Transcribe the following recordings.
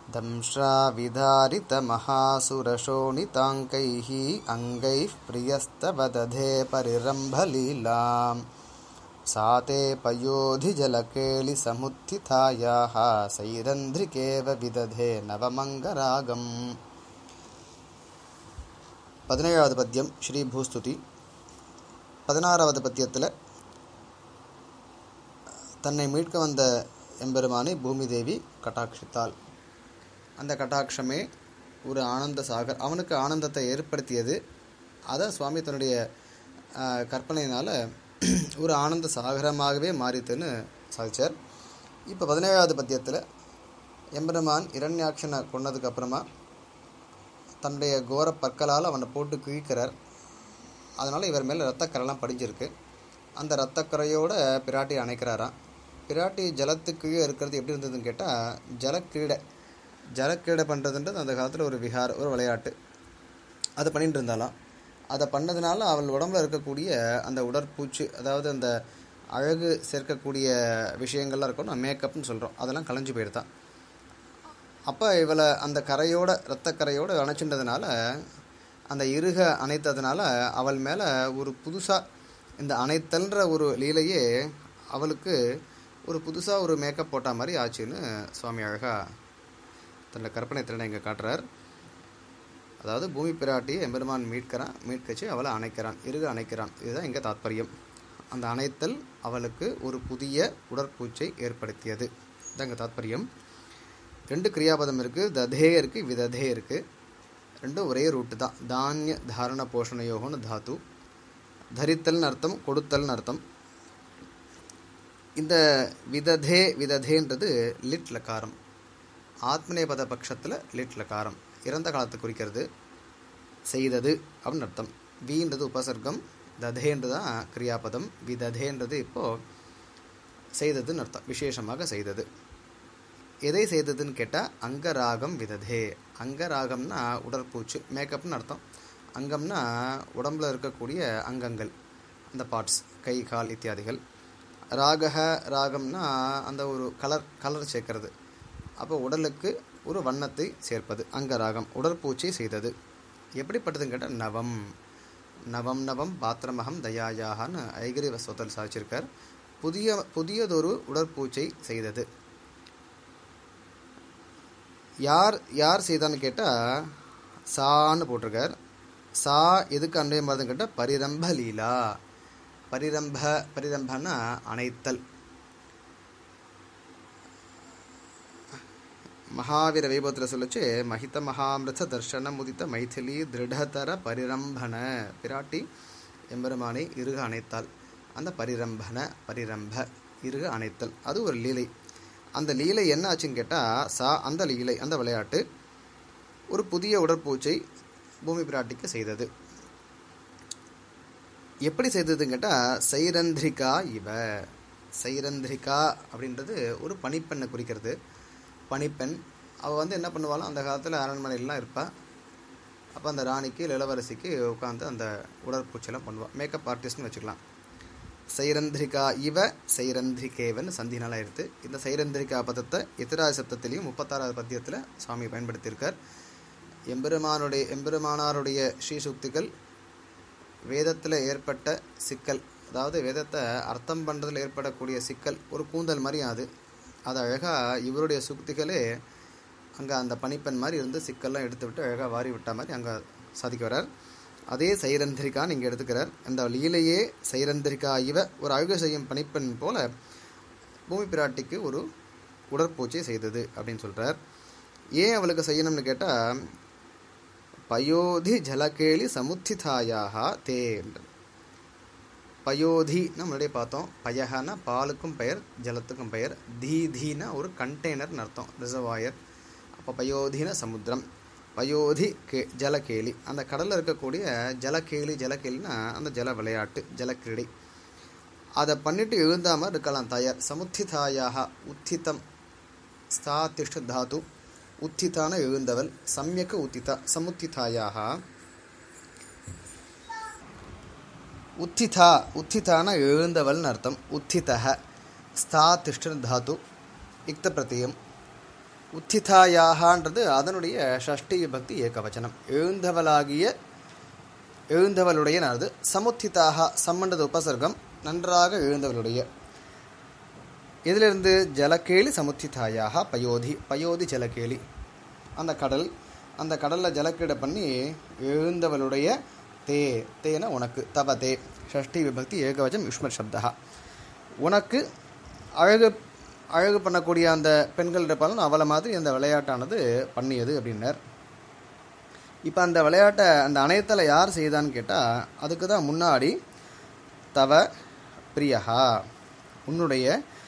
दंश्राविधारितमहासुरशोणिताङ्कैः अङ्गैः प्रियस्तव दधे परिरम्भलीलाम् सा ते पयोधिजलकेलिसमुत्थितायाः सैरन्ध्रिकेव विदधे नवमङ्गरागम् பதினேழாவது பத்தியம் ஸ்ரீ பூஸ்துதி பதினாறாவது பத்தியத்தில் தன்னை மீட்க வந்த எம்பெருமானை பூமி தேவி கட்டாட்சித்தாள் அந்த கட்டாட்சமே ஒரு ஆனந்த சாகர் அவனுக்கு ஆனந்தத்தை ஏற்படுத்தியது அதை சுவாமி தன்னுடைய ஆஹ், கற்பனையினால் ஒரு ஆனந்த சாகரமாகவே மாறித்துன்னு சாதிச்சார் இப்போ பதினேழாவது பத்தியத்தில் எம்பெருமான் இரண்யாட்சனை கொன்னதுக்கு அப்புறமா தன்னுடைய கோர பற்களால் அவனை போட்டு கிழிக்கிறார் அதனால் இவர் மேலே ரத்தக்கரைலாம் படிஞ்சிருக்கு அந்த ரத்தக்கரையோட பிராட்டி அணைக்கிறாராம் பிராட்டி ஜலத்துக்கு கீழே இருக்கிறது எப்படி இருந்ததுன்னு கேட்டால் ஜலக்கிரீடை ஜலக்கிரீடை பண்ணுறதுன்றது அந்த காலத்தில் ஒரு விஹார் ஒரு விளையாட்டு அதை பண்ணிட்டு இருந்தாலாம் அதை பண்ணதுனால அவள் உடம்புல இருக்கக்கூடிய அந்த உடற்பூச்சு அதாவது அந்த அழகு சேர்க்கக்கூடிய விஷயங்கள்லாம் இருக்கும் மேக்கப்னு சொல்கிறோம் அதெல்லாம் கலைஞ்சு போயிடுதான் அப்போ இவளை அந்த கரையோட இரத்த கரையோடு அணைச்சின்றதுனால அந்த இருக அணைத்ததுனால அவள் மேலே ஒரு புதுசாக இந்த அணைத்தல்ன்ற ஒரு லீலையே அவளுக்கு ஒரு புதுசாக ஒரு மேக்கப் போட்ட மாதிரி ஆச்சுன்னு சுவாமி அழகாக தன்னோட கற்பனை திறனை இங்கே காட்டுறார் அதாவது பூமி பிராட்டியை எம்பெருமான் மீட்கிறான் மீட்கச்சு அவளை அணைக்கிறான் இருக அணைக்கிறான் இதுதான் இங்கே தாத்பரியம் அந்த அணைத்தல் அவளுக்கு ஒரு புதிய உடற்பூச்சை ஏற்படுத்தியது இதான் இங்கே தாத்பரியம் ரெண்டு கிரியாபதம் இருக்குது ததே இருக்குது விததே இருக்குது ரெண்டும் ஒரே ரூட்டு தான் தானிய தாரண போஷணயோகம்னு தாத்து தரித்தல்னு அர்த்தம் கொடுத்தல்னு அர்த்தம் இந்த விததே விததேன்றது லிட் லகாரம் ஆத்மநேபத பட்சத்தில் லிட் லகாரம் இறந்த காலத்தை குறிக்கிறது செய்தது அப்படின்னு அர்த்தம் வீன்றது உபசர்க்கம் ததேன்றது தான் கிரியாபதம் விததேன்றது இப்போது செய்ததுன்னு அர்த்தம் விசேஷமாக செய்தது எதை செய்ததுன்னு கேட்டால் அங்கராகம் விததே அங்கராகம்னா உடற்பூச்சு மேக்கப்னு அர்த்தம் அங்கம்னா உடம்புல இருக்கக்கூடிய அங்கங்கள் அந்த பார்ட்ஸ் கை கால் இத்தியாதிகள் ராகக ராகம்னா அந்த ஒரு கலர் கலர் சேர்க்கறது அப்போ உடலுக்கு ஒரு வண்ணத்தை சேர்ப்பது அங்கராகம் உடற்பூச்சை செய்தது எப்படிப்பட்டதுன்னு கேட்டால் நவம் நவம் நவம் பாத்திரமகம் தயாயாகன்னு ஐகிரி வசோதல் சாதிச்சிருக்கார் புதிய புதியதொரு உடற்பூச்சை செய்தது யார் யார் செய்தான்னு கேட்டால் சான்னு போட்டிருக்கார் சா எதுக்கு அன்றைய மாதிரின்னு கேட்டால் பரிரம்ப லீலா பரிரம்ப பரிரம்பனா அணைத்தல் மகாவீர வைபவத்தில் சொல்லிச்சு மகித மகாமிருத தர்ஷன முதித்த மைथिலி திருடதர பரிரம்பன பிராட்டி எம்பெருமானை இருக அணைத்தாள் அந்த பரிரம்பன பரிரம்ப இருக அணைத்தல் அது ஒரு லீலை அந்த லீலை என்ன ஆச்சுன்னு கேட்டால் சா அந்த லீலை அந்த விளையாட்டு ஒரு புதிய உடற்பூச்சை பூமி பிராட்டிக்கு செய்தது எப்படி செய்ததுன்னு கேட்டால் சைரந்திரிகா இவ சைரந்திரிகா அப்படின்றது ஒரு பணிப்பெண்ணை குறிக்கிறது பணிப்பெண் அவள் வந்து என்ன பண்ணுவாலும் அந்த காலத்தில் அரண்மனையிலலாம் இருப்பாள் அப்போ அந்த ராணிக்கு இல்ல இளவரசிக்கு உட்காந்து அந்த உடற்பூச்செல்லாம் பண்ணுவாள் மேக்கப் ஆர்டிஸ்ட்னு வச்சுக்கலாம் சைரந்திரிகா இவ சைரந்திரிகேவன் சந்தினால் ஆயிடுத்து இந்த சைரந்திரிகா பதத்தை எத்திராஜ சப்தத்திலையும் முப்பத்தாறாவது பத்தியத்தில் சுவாமி பயன்படுத்தியிருக்கார் எம்பெருமானுடைய எம்பெருமானாருடைய ஸ்ரீசுக்திகள் வேதத்தில் ஏற்பட்ட சிக்கல் அதாவது வேதத்தை அர்த்தம் பண்ணுறதுல ஏற்படக்கூடிய சிக்கல் ஒரு கூந்தல் மாதிரி அது அது அழகாக இவருடைய சுக்திகளே அங்கே அந்த பனிப்பெண் மாதிரி இருந்து சிக்கல்லாம் எடுத்து விட்டு அழகாக வாரி விட்ட மாதிரி அங்கே சாதிக்க வர்றார் அதே சைரந்திரிகான்னு இங்கே எடுத்துக்கிறார் அந்த லீலையே சைரந்திரிகா இவ ஒரு அழகு செய்யும் பணிப்பெண் போல பூமி பிராட்டிக்கு ஒரு உடற்பூச்சை செய்தது அப்படின்னு சொல்கிறார் ஏன் அவளுக்கு செய்யணும்னு கேட்டால் பயோதி ஜலகேளி சமுத்திதாயாக தே பயோதினா முன்னாடியே பார்த்தோம் பயகனா பாலுக்கும் பெயர் ஜலத்துக்கும் பெயர் தீ தீனா ஒரு கண்டெய்னர்னு அர்த்தம் ரிசர்வாயர் அப்போ பயோதின சமுத்திரம் பயோதி கே ஜலகேலி அந்த கடலில் இருக்கக்கூடிய ஜலகேலி ஜலகேலினா அந்த ஜல விளையாட்டு ஜலக்கிரீடை அதை பண்ணிட்டு எழுந்தாமல் இருக்கலாம் தயார் சமுத்திதாயாக உத்திதம் ஸ்தாதிஷ்ட தாது உத்திதான எழுந்தவள் சமயக்க உத்திதா சமுத்திதாயாக உத்திதா உத்திதான எழுந்தவள்னு அர்த்தம் உத்திதக ஸ்தா திஷ்டன் தாத்து இக்த பிரத்தியம் உத்திதாயாகன்றது அதனுடைய ஷஷ்டி விபக்தி ஏகவச்சனம் எழுந்தவளாகிய எழுந்தவளுடைய அது சமுத்திதாக சம்மண்டது உபசர்க்கம் நன்றாக எழுந்தவளுடைய இதிலிருந்து ஜலக்கேலி சமுத்திதாயாக பயோதி பயோதி ஜலக்கேலி அந்த கடல் அந்த கடலில் ஜலக்கீடை பண்ணி எழுந்தவளுடைய தே தேன உனக்கு தவ தே ஷஷ்டி விபக்தி ஏகவச்சம் யுஷ்மத் சப்தா உனக்கு அழகு அழகு பண்ணக்கூடிய அந்த பெண்கள் இருப்பாலும் அவளை மாதிரி அந்த விளையாட்டானது பண்ணியது அப்படின்னார் இப்போ அந்த விளையாட்டை அந்த அணையத்தில் யார் செய்தான்னு கேட்டால் அதுக்கு தான் முன்னாடி தவ பிரியஹா உன்னுடைய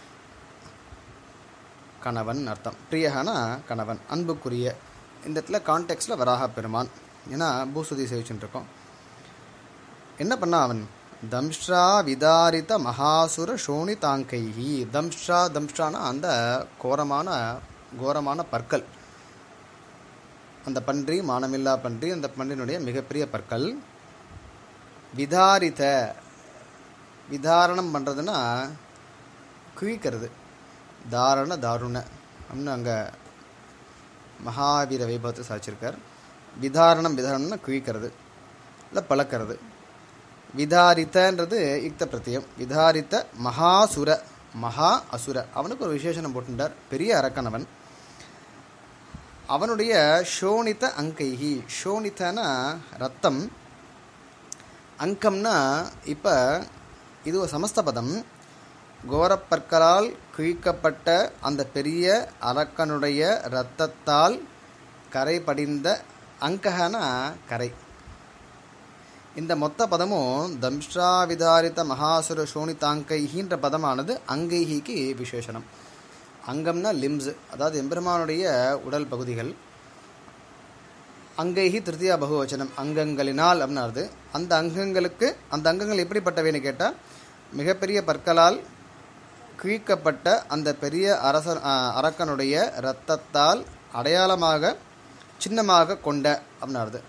கணவன் அர்த்தம் பிரியஹானா கணவன் அன்புக்குரிய இந்த இடத்துல கான்டெக்ட்ல வராக பெருமான் ஏன்னா பூசுதி சேவிச்சுட்டு இருக்கோம் என்ன பண்ணா அவன் தம்ஷ்ரா விதாரித மகாசுர சோனி தாங்கைஹி தம்ஷ்ரா தம்ஷ்ரானா அந்த கோரமான கோரமான பற்கள் அந்த பன்றி மானமில்லா பன்றி அந்த பன்றியினுடைய மிகப்பெரிய பற்கள் விதாரித விதாரணம் பண்ணுறதுன்னா குவிக்கிறது தாரண தாருண அப்படின்னு அங்கே மகாவீர வைபவத்தை சாதிச்சிருக்கார் விதாரணம் விதாரணம்னா குவிக்கிறது இல்லை பழக்கிறது விதாரித்தன்றது யுக்த பிரத்தியம் விதாரித்த மகாசுர மகா அசுர அவனுக்கு ஒரு விசேஷனம் போட்டுட்டார் பெரிய அரக்கனவன் அவனுடைய ஷோனித அங்கைஹி ஷோனிதனா ரத்தம் அங்கம்னா இப்போ இது ஒரு சமஸ்த பதம் கோரப்பற்களால் கிழிக்கப்பட்ட அந்த பெரிய அரக்கனுடைய இரத்தத்தால் கரை படிந்த அங்ககனா கரை இந்த மொத்த பதமும் தம்ஷ்ரா விதாரித்த மகாசுர சோனிதாங்கைஹின்ற பதமானது அங்கைஹிக்கு விசேஷனம் அங்கம்னா லிம்ஸ் அதாவது எம்பெருமானுடைய உடல் பகுதிகள் அங்கைஹி திருத்தியா பகுவச்சனம் அங்கங்களினால் அப்படின்னாரு அந்த அங்கங்களுக்கு அந்த அங்கங்கள் எப்படிப்பட்டவைன்னு கேட்டால் மிகப்பெரிய பற்களால் கிழிக்கப்பட்ட அந்த பெரிய அரச அரக்கனுடைய இரத்தத்தால் அடையாளமாக சின்னமாக கொண்ட அப்படின்னாரு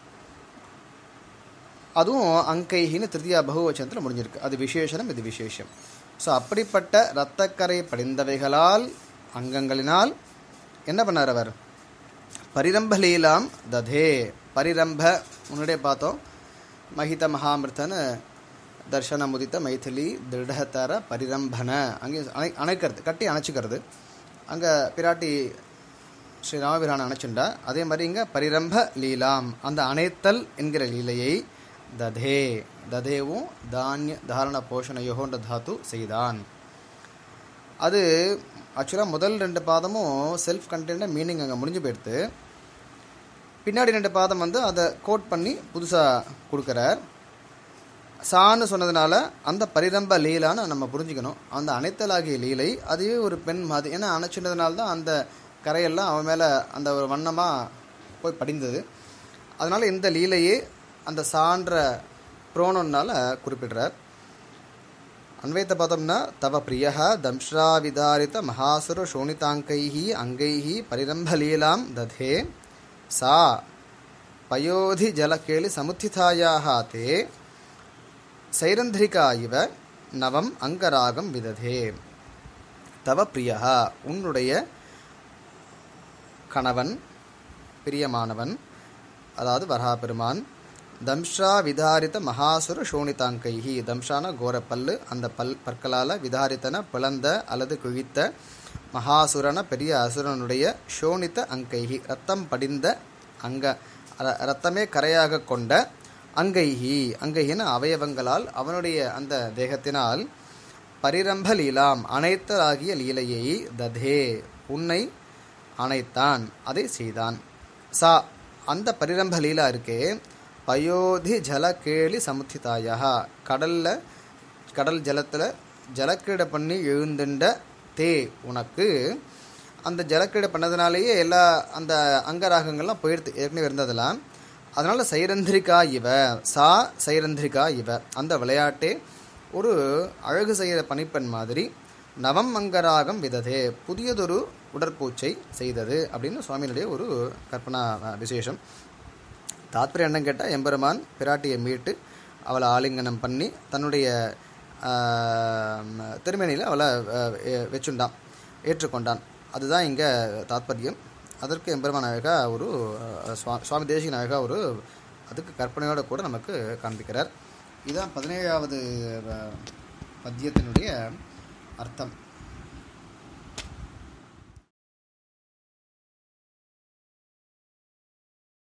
அதுவும் அங்கைஹின்னு திருத்தியா பகுவச்சனத்தில் முடிஞ்சிருக்கு அது விசேஷனம் இது விசேஷம் ஸோ அப்படிப்பட்ட இரத்தக்கரை படிந்தவைகளால் அங்கங்களினால் என்ன பண்ணார் அவர் பரிரம்ப லீலாம் ததே பரிரம்ப முன்னாடியே பார்த்தோம் மகித மகாமிருத்தன்னு தர்ஷன முதித்த மைதிலி திருடத்தர பரிரம்பன அங்கே அணை அணைக்கிறது கட்டி அணைச்சிக்கிறது அங்கே பிராட்டி ஸ்ரீ ராமபிரான் அணைச்சுண்டா அதே மாதிரி இங்கே பரிரம்ப லீலாம் அந்த அணைத்தல் என்கிற லீலையை ததே ததேவும் தானிய தாரண போஷணையோன்ற தாத்து செய்தான் அது ஆக்சுவலாக முதல் ரெண்டு பாதமும் செல்ஃப் கண்டென்ட் மீனிங் அங்கே முடிஞ்சு போயிடுது பின்னாடி ரெண்டு பாதம் வந்து அதை கோட் பண்ணி புதுசாக கொடுக்குறார் சான்னு சொன்னதுனால அந்த பரிரம்ப லீலான்னு நம்ம புரிஞ்சுக்கணும் அந்த அனைத்தலாகிய லீலை அதுவே ஒரு பெண் மாதிரி ஏன்னா அணைச்சினதுனால தான் அந்த கரையெல்லாம் அவன் மேலே அந்த ஒரு வண்ணமாக போய் படிந்தது அதனால் இந்த லீலையே அந்த சான்ற புரோனம்னால குறிப்பிடுறார் அன்வைத்த பார்த்தோம்னா தவ பிரியா தம்ஷ்ரா விதாரித மகாசுர சோனிதாங்கைஹி அங்கைஹி பரிரம்பலீலாம் ததே சா பயோதி ஜலகேளி சமுத்திதாயாக தே சைரந்திரிகா இவ நவம் அங்கராகம் விததே தவ பிரியா உன்னுடைய கணவன் பிரியமானவன் அதாவது வரஹாபெருமான் தம்ஷா விதாரித்த மகாசுர சோனிதாங்கைஹி தம்ஷான கோரப்பல்லு அந்த பல் பற்களால் விதாரித்தன பிளந்த அல்லது குழித்த மகாசுரன பெரிய அசுரனுடைய சோனித்த அங்கைஹி ரத்தம் படிந்த அங்க ர- ரத்தமே கரையாக கொண்ட அங்கைஹி அங்கைஹின அவயவங்களால் அவனுடைய அந்த தேகத்தினால் பரிரம்ப லீலாம் அனைத்தலாகிய லீலையை ததே உன்னை அணைத்தான் அதை செய்தான் சா அந்த பரிரம்ப லீலா இருக்கே பயோதி ஜல கேளி சமுத்திதாயா கடல்ல கடல் ஜலத்தில் ஜலக்கிரீடை பண்ணி எழுந்துண்ட தே உனக்கு அந்த ஜலக்கிரீடை பண்ணதுனாலேயே எல்லா அந்த அங்கராகங்கள்லாம் போயிடுது ஏற்கனவே இருந்ததெல்லாம் அதனால் சைரந்திரிகா இவ சா சைரந்திரிகா இவ அந்த விளையாட்டே ஒரு அழகு செய்கிற பணிப்பெண் மாதிரி நவம் அங்கராகம் விததே புதியதொரு உடற்பூச்சை செய்தது அப்படின்னு சுவாமியினுடைய ஒரு கற்பனா அஹ், விசேஷம் தாத்பரியம் என்னன்னு கேட்டால் எம்பெருமான் பிராட்டியை மீட்டு அவளை ஆலிங்கனம் பண்ணி தன்னுடைய திருமணியில் அவளை அஹ், எ- வச்சுண்டான் ஏற்றுக்கொண்டான் அதுதான் இங்கே தாத்பரியம் அதற்கு எம்பெருமான் அழகா ஒரு அஹ், சுவா- சுவாமி தேசிகன் அழகா ஒரு அதுக்கு கற்பனையோட கூட நமக்கு காண்பிக்கிறார் இதுதான் பதினேழாவது அஹ், பத்தியத்தினுடைய அர்த்தம்